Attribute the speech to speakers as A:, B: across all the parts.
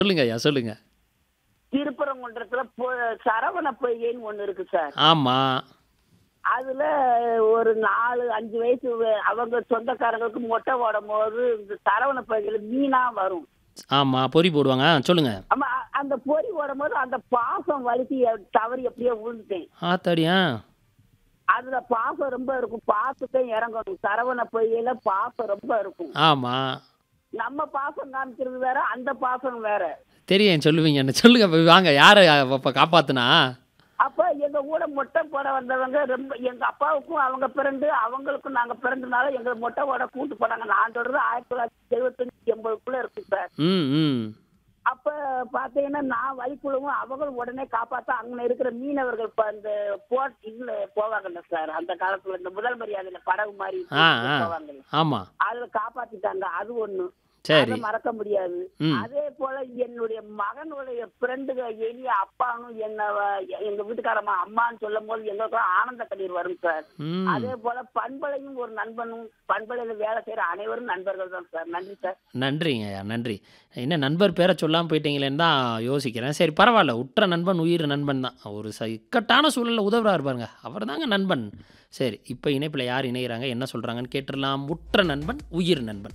A: சொல்லுங்க ஐயா சொல்லுங்க
B: திருப்பரங்குன்றத்துல பொ- சரவண பொய்கைன்னு ஒண்ணு இருக்கு சார்
A: ஆமா
B: அதுல ஒரு நாலு அஞ்சு வயசு வ- அவங்க சொந்தக்காரங்களுக்கு மொட்டை போடும் போது இந்த சரவண பொய்கையில மீனா வரும்
A: ஆமா பொறி போடுவாங்க ஆ, சொல்லுங்க
B: ஆமா அ- அந்த பொறி போடும் போது அந்த பாசம் வலிக்கு எ- தவறி எப்படியோ விழுந்துட்டேன்
A: ஆத்தாடியா
B: அதுல பாசம் ரொம்ப இருக்கும் பாசத்தை இறங்கணும் சரவண பொய்கையில பாசம் ரொம்ப இருக்கும்
A: ஆமா
B: நம்ம பாசம் காமிக்கிறது வேற அந்த பாசம் வேற
A: தெரியும் சொல்லுவீங்கன்னு சொல்லுங்க போய் வாங்க யாரை அப்போ காப்பாத்துனா
B: அப்ப எங்க கூட மொட்டை போட வந்தவங்க ரொம்ப எங்க அப்பாவுக்கும் அவங்க பிறந்து அவங்களுக்கும் நாங்க பிறந்தனால எங்களை மொட்டை போட கூட்டு போனாங்க நான் தொடர்ந்து ஆயிரத்தி தொள்ளாயிரத்தி எழுபத்தஞ்சு எண்பதுக்குள்ள இருக்கு சார்
A: ம் ம்
B: அப்ப பாத்தீங்கன்னா நான் வழிக்குழுவும் அவங்களும் உடனே காப்பாத்த அங்க இருக்கிற மீனவர்கள் இப்ப அந்த போட் இதுல போவாங்கல்ல சார் அந்த காலத்துல இந்த முதல் மரியாதையில படகு மாதிரி
A: ஆ ஆ
B: போவாங்கல்ல
A: ஆமா
B: அதுல காப்பாத்திட்டாங்க அது ஒண்ணு
A: சரி
B: அதை மறக்க முடியாது
A: ம்.
B: அதே போல என்னுடைய மகனுடைய ஃப்ரெண்டுக எளிய அப்பானும் என்ன வ- எங்க வீட்டுக்காரம்மா அம்மான்னு சொல்லும் போது எங்களுக்கெல்லாம் ஆனந்த கண்ணீர் வரும் சார்
A: ம்
B: அதே போல பண்பலையும் ஒரு நண்பனும் பண்பலையில வேலை செய்யற அனைவரும் நண்பர்கள் தான் சார் நன்றி சார்
A: நன்றிங்க ஐயா நன்றி என்ன நண்பர் பேரை சொல்லாமல் போயிட்டீங்களேன்னு தான் யோசிக்கிறேன் சரி பரவாயில்ல உற்ற நண்பன் உயிர் நண்பன் தான் ஒரு ச இக்கட்டான சூழலில் உதவுறாரு பாருங்க அவர் தாங்க நண்பன் சரி இப்போ இணைப்பில் யார் இணைகிறாங்க என்ன சொல்கிறாங்கன்னு கேட்டுடலாம் உற்ற நண்பன் உயிர் நண்பன்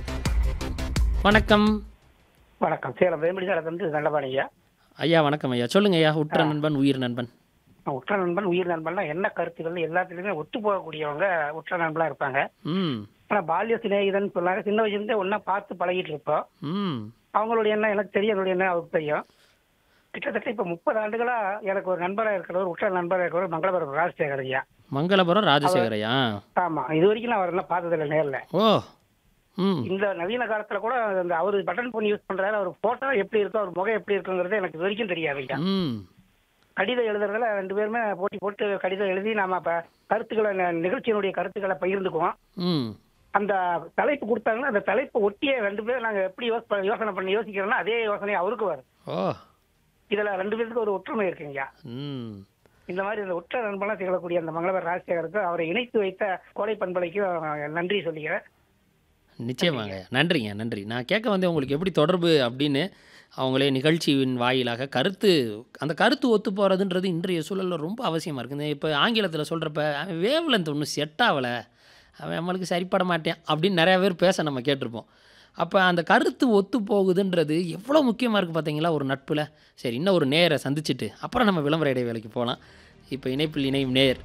A: வணக்கம்
C: வணக்கம் சேலம் வேம்படி சாலத்திலிருந்து நல்லபாடிங்க
A: ஐயா வணக்கம் ஐயா சொல்லுங்க ஐயா உற்ற நண்பன் உயிர் நண்பன்
C: உற்ற நண்பன் உயிர் நண்பன்லாம் என்ன கருத்துக்கள் எல்லாத்துலயுமே ஒத்து போகக்கூடியவங்க உற்ற நண்பனா இருப்பாங்க
A: ம்
C: ஆனா பால்ய சிநேகிதன் சொன்னாங்க சின்ன வயசுலேருந்தே ஒன்னா பார்த்து பழகிட்டு இருப்போம்
A: ம்
C: அவங்களுடைய எண்ணம் எனக்கு தெரியும் என்னுடைய எண்ணம் அவருக்கு தெரியும் கிட்டத்தட்ட இப்ப முப்பது ஆண்டுகளா எனக்கு ஒரு நண்பரா இருக்கிறவர் உற்ற நண்பரா இருக்கிறவர் மங்களபுரம் ராஜசேகர் ஐயா
A: மங்களபுரம் ராஜசேகரையா
C: ஆமா இது வரைக்கும் நான் அவரெல்லாம் பார்த்ததில்ல நேர்ல
A: ஓ ம்
C: இந்த நவீன காலத்துல கூட அந்த அவர் பட்டன் போன் யூஸ் பண்றாரு அவர் போட்டோ எப்படி இருக்கும் அவர் முகம் எப்படி இருக்குங்கிறது எனக்கு இது வரைக்கும் தெரியாது ஐயா
A: ம்
C: கடிதம் எழுதுறதுல ரெண்டு பேருமே போட்டி போட்டு கடிதம் எழுதி நாம அப்ப கருத்துக்களை ந- நிகழ்ச்சியினுடைய கருத்துக்களை பகிர்ந்துக்குவோம்
A: ம்
C: அந்த தலைப்பு கொடுத்தாங்கன்னா அந்த தலைப்பை ஒட்டியே ரெண்டு பேரும் நாங்க எப்படி யோச- யோசனை பண்ணி யோசிக்கிறோம்னா அதே யோசனை அவருக்கு வரும்
A: ஓ
C: இதுல ரெண்டு பேருக்கு ஒரு ஒற்றுமை இருக்குங்க
A: ம்
C: இந்த மாதிரி இந்த உற்ற நண்பனா திகழக்கூடிய அந்த மங்களவர் ராஜசேகருக்கு அவரை இணைத்து வைத்த கோடை பண்பலைக்கும் நன்றி சொல்லிக்கிறேன்
A: நிச்சயமாங்க நன்றிங்க நன்றி நான் கேட்க வந்தேன் உங்களுக்கு எப்படி தொடர்பு அப்படின்னு அவங்களே நிகழ்ச்சியின் வாயிலாக கருத்து அந்த கருத்து ஒத்து போகிறதுன்றது இன்றைய சூழலில் ரொம்ப அவசியமாக இருக்குது இப்போ ஆங்கிலத்தில் சொல்கிறப்ப அவன் வேவ் லென்த் ஒன்றும் செட் ஆகலை அவன் நம்மளுக்கு சரிப்பட மாட்டேன் அப்படின்னு நிறையா பேர் பேச நம்ம கேட்டிருப்போம் அப்போ அந்த கருத்து ஒத்து போகுதுன்றது எவ்வளோ முக்கியமாக இருக்குது பார்த்தீங்களா ஒரு நட்பில் சரி இன்னும் ஒரு நேரை சந்திச்சுட்டு அப்புறம் நம்ம விளம்பர இடைவேளைக்கு போகலாம் இப்போ இணைப்பில் இணையும் நேர்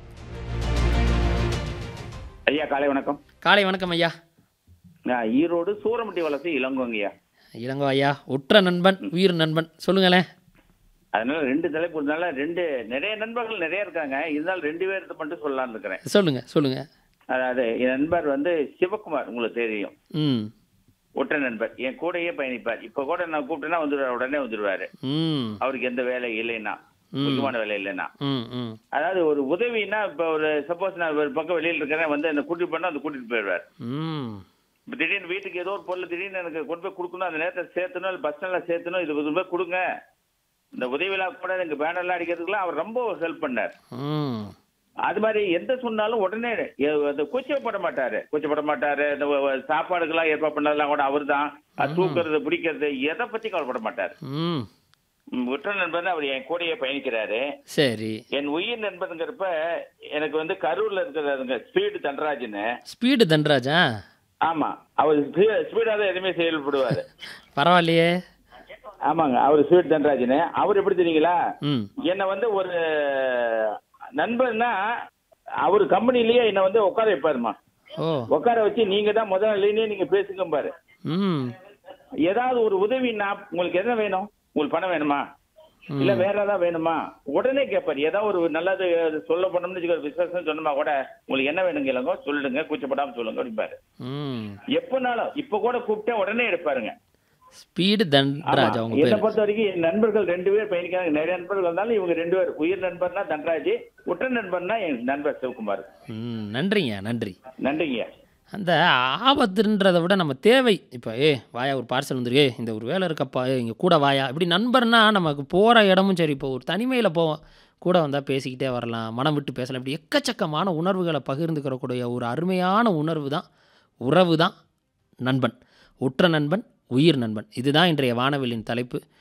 D: ஐயா காலை வணக்கம்
A: காலை வணக்கம் ஐயா
D: நான் ஈரோடு சூரமட்டி வளர்ச்சி இளங்கோங்கய்யா
A: இளங்கோ ஐயா உற்ற நண்பன் உயிர் நண்பன் சொல்லுங்களேன்
D: அதனால ரெண்டு தலைப்பு இருந்தால ரெண்டு நிறைய நண்பர்கள் நிறைய இருக்காங்க இருந்தாலும் ரெண்டு பேர்த்த மட்டும் சொல்லலாம்னு இருக்கிறேன்
A: சொல்லுங்க சொல்லுங்க
D: அதாவது என் நண்பர் வந்து சிவகுமார் உங்களுக்கு தெரியும்
A: ம்
D: ஒற்றை நண்பர் என் கூடயே பயணிப்பார் இப்ப கூட நான் கூப்பிட்டேன்னா வந்துடுவார் உடனே வந்துடுவாரு
A: ம்
D: அவருக்கு எந்த வேலை இல்லைன்னா
A: ம்.
D: முக்கியமான வேலை இல்லைன்னா
A: ம் ம்
D: அதாவது ஒரு உதவின்னா இப்ப ஒரு சப்போஸ் நான் ஒரு பக்கம் வெளியில இருக்கிறேன் வந்து என்ன கூட்டிட்டு போனா அந்த கூட்டிட்டு போயிடுவார்
A: ம்
D: இப்ப திடீர்னு வீட்டுக்கு ஏதோ ஒரு பொருள் திடீர்னு எனக்கு கொண்டு போய் கொடுக்கணும் அந்த நேரத்தை சேர்த்தணும் இல்லை பஸ் ஸ்டாண்ட்ல சேர்த்தணும் இது இது போய் கொடுங்க இந்த உதவியிலா கூட எனக்கு பேனர்லாம் அடிக்கிறதுக்குலாம் அவர் ரொம்ப ஹெல்ப் பண்ணார்
A: ம்
D: அது மாதிரி எந்த சொன்னாலும் உடனே எ- அது கூச்சப்பட மாட்டாரு கூச்சப்பட மாட்டாரு இந்த வ- வ- சாப்பாடுக்கெல்லாம் ஏற்பாடு பண்ணதெல்லாம் கூட அவர் தான் தூக்குறது பிடிக்கிறது எதை பத்தி கவலைப்பட மாட்டார்
A: ம்
D: ம், உற்ற நண்பர் அவர் என் கூடயே பயணிக்கிறாரு
A: சரி
D: என் உயிர் நண்பருங்கிறப்ப எனக்கு வந்து கரூர்ல இருக்கிறாருங்க ஸ்பீடு தண்டராஜ்னு
A: ஸ்பீடு தன்ராஜா
D: ஆமா அவர் ஸ்பீடா தான் எதுவுமே செயல்படுவாரு
A: பரவாயில்லையே
D: ஆமாங்க அவர் ஸ்பீடு தண்டராஜ்னு அவர் எப்படி தெரியுங்களா
A: ம்
D: என்னை வந்து ஒரு நண்பர்னா அவர் கம்பெனிலேயே என்னை வந்து உட்கார வைப்பாருமா
A: ஓ
D: உட்கார வச்சு நீங்க தான் முதல் நிலையிலே நீங்க பேசுங்க பாரு
A: ம்
D: ஏதாவது ஒரு உதவின்னா உங்களுக்கு என்ன வேணும் உங்களுக்கு பணம் வேணுமா
A: ம்.
D: இல்ல வேற ஏதாவது வேணுமா உடனே கேட்பாரு ஏதாவது ஒரு நல்லது சொல்ல போனோம்னு வச்சுக்கோ விசேஷம் சொன்னோமா கூட உங்களுக்கு என்ன வேணுங்க இல்லைங்க சொல்லுங்க கூச்சப்படாம சொல்லுங்க அப்படிம்பாரு
A: ம்
D: எப்பனாலும் இப்ப கூட கூப்பிட்டேன் உடனே எடுப்பாருங்க
A: ஸ்பீடு தன்ராஜ்
D: ஆமா.
A: அவங்க
D: என்னை
A: பேர்
D: பொறுத்த வரைக்கும் என் நண்பர்கள் ரெண்டு பேர் பயணிக்கிறாங்க நிறைய நண்பர்கள் இருந்தாலும் இவங்க ரெண்டு பேர் உயிர் நண்பர்னா தன்ராஜ் உற்ற நண்பர்னா என் நண்பர் சிவகுமார்
A: ம் நன்றிங்க நன்றி
D: நன்றிங்க
A: அந்த ஆபத்துன்றதை விட நம்ம தேவை இப்போ ஏ வாயா ஒரு பார்சல் வந்துருக்கு ஏய், இந்த ஒரு வேலை இருக்கப்பா ஏ இங்கே கூட வாயா இப்படி நண்பர்னா நமக்கு போகிற இடமும் சரி இப்போ ஒரு தனிமையில் போவோம் கூட வந்தால் பேசிக்கிட்டே வரலாம் மனம் விட்டு பேசலாம் இப்படி எக்கச்சக்கமான உணர்வுகளை பகிர்ந்துக்கிறக்கூடிய ஒரு அருமையான உணர்வு தான் உறவு தான் நண்பன் உற்ற நண்பன் உயிர் நண்பன் இதுதான் இன்றைய வானவில்லின் தலைப்பு